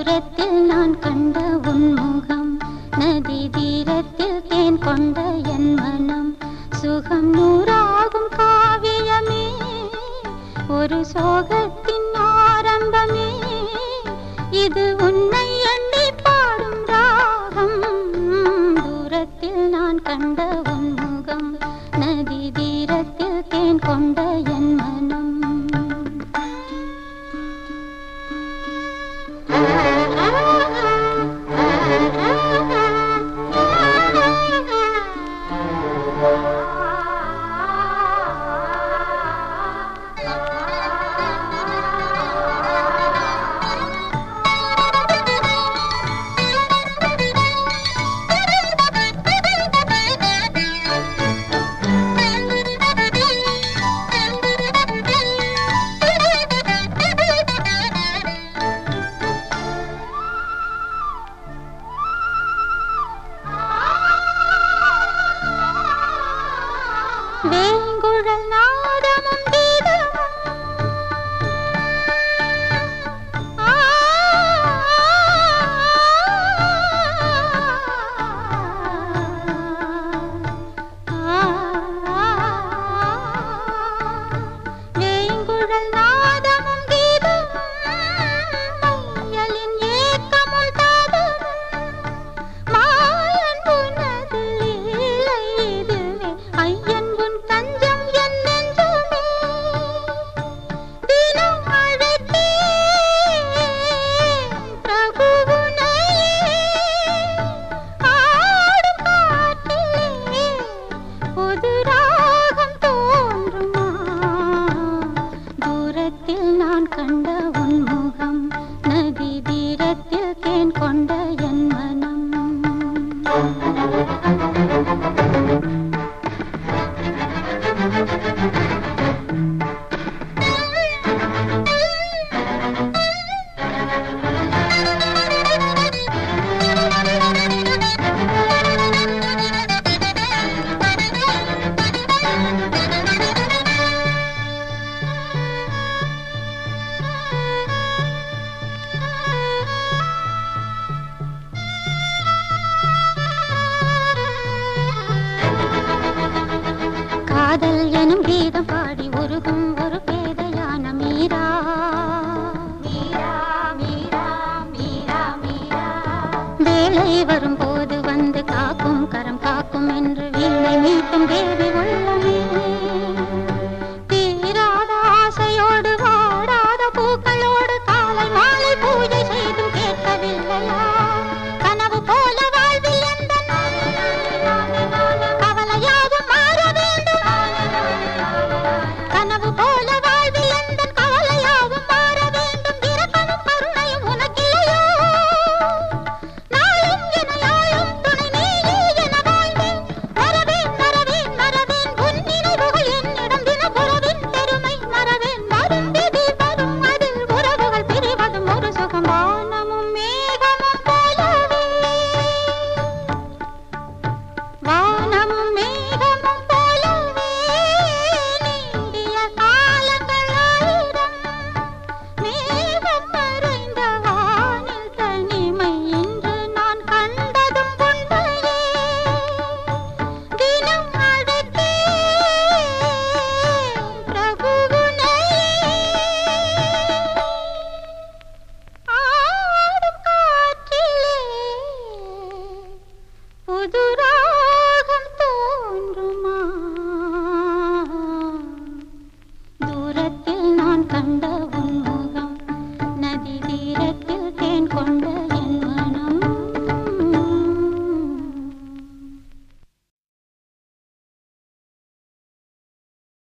தூரத்தில் நான் கண்ட உன்முகம் நதி தீரத்தில் தேன் கொண்ட என் மனம் சுகம் நூறாகும் காவியமே ஒரு சோகத்தின் ஆரம்பமே இது உன்னை எண்ணி பாடும் ராகம் தூரத்தில் நான் கண்ட உன்முகம் நதி தீரத்தில் தேன் கொண்ட என் மனம் வேங்குழல் நாதமும் கீதமும் ஆ, வேங்குழல் நாதமும் கீதமும் மையலின் ஏக்கமும் தாகமும் மாயன் உனது லீலை இதுவே ஐயன் உன் தஞ்சம் என் நெஞ்சமே தினம் அழைத்தே பிரபுவுனையே ஆடும் காற்றிலே புது ராகம் தோன்றுமா தூரத்தில் நான் கண்ட உன் முகம் நதி தீரத்தில் தேன் கொண்ட என் மனம் காதல் எனும் கீதம் பாடி உருகும் ஒரு பேதையான மீரா மீரா மீரா மீரா மீரா வேலை வரும்போது வந்து காக்கும் கரம் காக்கும் என்று வீணை மீட்டும் தேவி